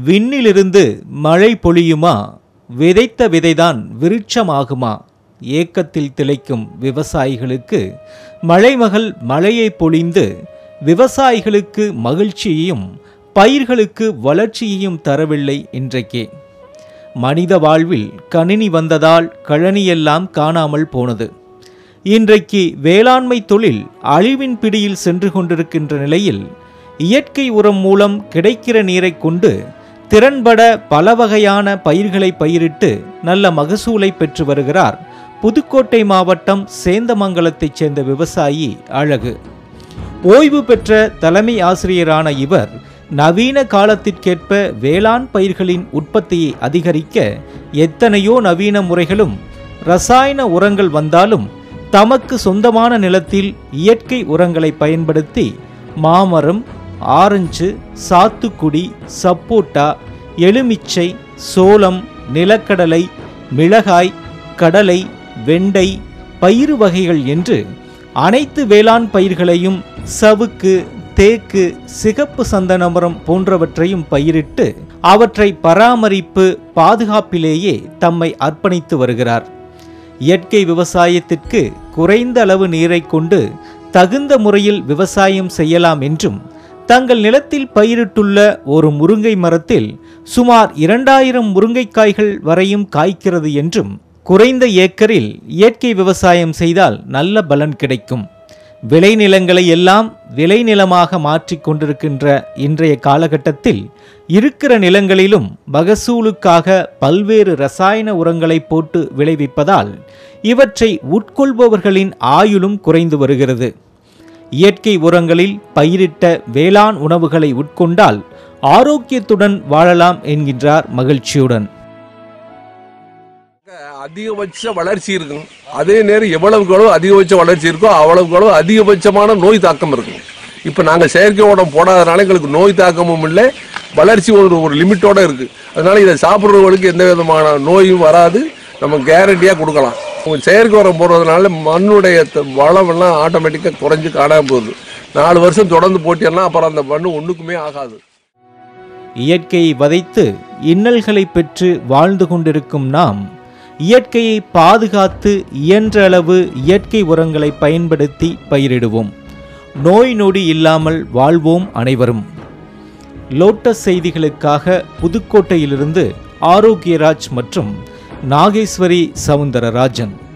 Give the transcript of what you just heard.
விண்ணிலிருந்து மழை பொழியுமா விதைத்த விதைதான் விருட்சமாகுமா ஏக்கத்தில் திளைக்கும் விவசாயிகளுக்கு மழைமகள் மழையை பொழிந்து விவசாயிகளுக்கு மகிழ்ச்சியையும் பயிர்களுக்கு வளர்ச்சியையும் தரவில்லை இன்றைக்கே மனித வாழ்வில் கணினி வந்ததால் கழனியெல்லாம் காணாமல் போனது இன்றைக்கு வேளாண்மை தொழில் அழிவின் பிடியில் சென்று கொண்டிருக்கின்ற நிலையில் இயற்கை உரம் மூலம் கிடைக்கிற நீரை கொண்டு திறன்பட பல வகையான பயிர்களை பயிரிட்டு நல்ல மகசூலை பெற்று வருகிறார் புதுக்கோட்டை மாவட்டம் சேந்தமங்கலத்தைச் சேர்ந்த விவசாயி அழகு ஓய்வு பெற்ற தலைமை ஆசிரியரான இவர் நவீன காலத்திற்கேற்ப வேளாண் பயிர்களின் உற்பத்தியை அதிகரிக்க எத்தனையோ நவீன முறைகளும் ரசாயன உரங்கள் வந்தாலும் தமக்கு சொந்தமான நிலத்தில் இயற்கை உரங்களை பயன்படுத்தி மாமரம் ஆரஞ்சு சாத்துக்குடி சப்போட்டா எலுமிச்சை சோளம் நிலக்கடலை மிளகாய் கடலை வெண்டை பயிறு வகைகள் என்று அனைத்து வேளாண் பயிர்களையும் சவுக்கு தேக்கு சிகப்பு சந்தனமரம் போன்றவற்றையும் பயிரிட்டு அவற்றை பராமரிப்பு பாதுகாப்பிலேயே தம்மை அர்ப்பணித்து வருகிறார் இயற்கை விவசாயத்திற்கு குறைந்த அளவு நீரை கொண்டு தகுந்த முறையில் விவசாயம் செய்யலாம் என்றும் தங்கள் நிலத்தில் பயிரிட்டுள்ள ஒரு முருங்கை மரத்தில் சுமார் இரண்டாயிரம் முருங்கைக்காய்கள் வரையும் காய்க்கிறது என்றும் குறைந்த ஏக்கரில் இயற்கை விவசாயம் செய்தால் நல்ல பலன் கிடைக்கும் விளைநிலங்களை எல்லாம் விளைநிலமாக மாற்றிக் கொண்டிருக்கின்ற இன்றைய காலகட்டத்தில் இருக்கிற நிலங்களிலும் மகசூலுக்காக பல்வேறு ரசாயன உரங்களை போட்டு விளைவிப்பதால் இவற்றை உட்கொள்பவர்களின் ஆயுளும் குறைந்து வருகிறது இயற்கை உரங்களில் பயிரிட்ட வேளாண் உணவுகளை உட்கொண்டால் ஆரோக்கியத்துடன் வாழலாம் என்கின்றார் மகிழ்ச்சியுடன் அதிகபட்ச வளர்ச்சி இருக்கும் அதே நேரம் எவ்வளவுக்கு எவ்வளவு அதிகபட்ச வளர்ச்சி இருக்கோ அவ்வளவுக்கு எவ்வளவு அதிகபட்சமான நோய் தாக்கம் இருக்கும் இப்போ நாங்கள் செயற்கை உரம் போடாதனால எங்களுக்கு நோய் தாக்கமும் இல்லை வளர்ச்சி ஒரு ஒரு லிமிட்டோட இருக்கு அதனால இதை சாப்பிட்றவங்களுக்கு எந்த விதமான நோயும் வராது நம்ம கேரண்டியாக கொடுக்கலாம் உங்க செயற்கை உரம் போடுறதுனால மண்ணுடைய த- வளம் எல்லாம் ஆட்டோமேட்டிக்காக குறைஞ்சு காணாம போகுது நாலு வருஷம் தொடர்ந்து போட்டீங்கன்னா அப்புறம் அந்த மண்ணு ஒன்றுக்குமே ஆகாது இயற்கையை வதைத்து இன்னல்களை பெற்று வாழ்ந்து கொண்டிருக்கும் நாம் இயற்கையை பாதுகாத்து இயன்ற அளவு இயற்கை உரங்களை பயன்படுத்தி பயிரிடுவோம் நோய் நொடி இல்லாமல் வாழ்வோம் அனைவரும் லோட்டஸ் செய்திகளுக்காக புதுக்கோட்டையிலிருந்து ஆரோக்கியராஜ் மற்றும் நாகேஸ்வரி சவுந்தரராஜன்